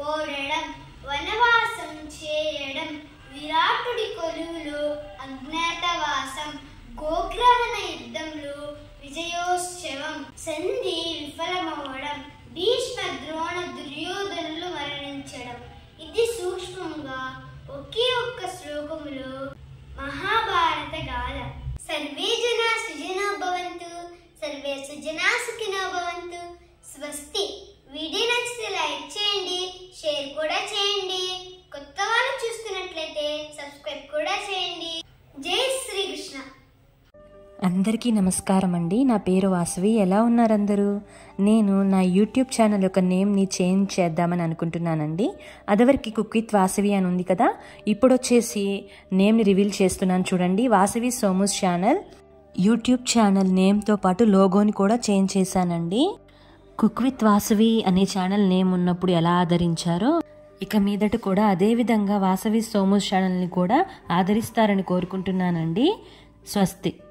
ఓడడం వనవాసం చేయడం విరాటుడి కొలువులో అజ్ఞాతవాసం గోగ్రహణ యుద్ధంలో విజయోత్సవం సంధి విఫలమవ్వడం భీష్మ ద్రోణ దుర్యోధనులు మరణించడం ఇది సూక్ష్మంగా ఒకే ఒక్క శ్లోకములో మహాభారత గాథ సర్వే జనా సుజనో భవంతు సర్వే సుజనా సుఖినో భవంతు స్వస్తి వీడియో నచ్చితే లైక్ చేయండి షేర్ కూడా చేయండి కొత్త వాళ్ళు చూస్తున్నట్లయితే సబ్స్క్రైబ్ కూడా చేయండి జై శ్రీకృష్ణ అందరికీ నమస్కారం అండి నా పేరు వాసవి ఎలా ఉన్నారు అందరూ నేను నా యూట్యూబ్ ఛానల్ యొక్క నేమ్ని చేంజ్ చేద్దామని అనుకుంటున్నానండి అదివరకు కుక్ విత్ వాసవి అని ఉంది కదా ఇప్పుడు వచ్చేసి నేమ్ని రివీల్ చేస్తున్నాను చూడండి Vasavi Somu's channel YouTube channel నేమ్తో పాటు లోగోని కూడా చేంజ్ చేశానండి కుక్ విత్ వాసవి అనే ఛానల్ నేమ్ ఉన్నప్పుడు ఎలా ఆదరించారో ఇక మీదట కూడా అదే విధంగా వాసవి సోముస్ ఛానల్ని కూడా ఆదరిస్తారని కోరుకుంటున్నానండి స్వస్తి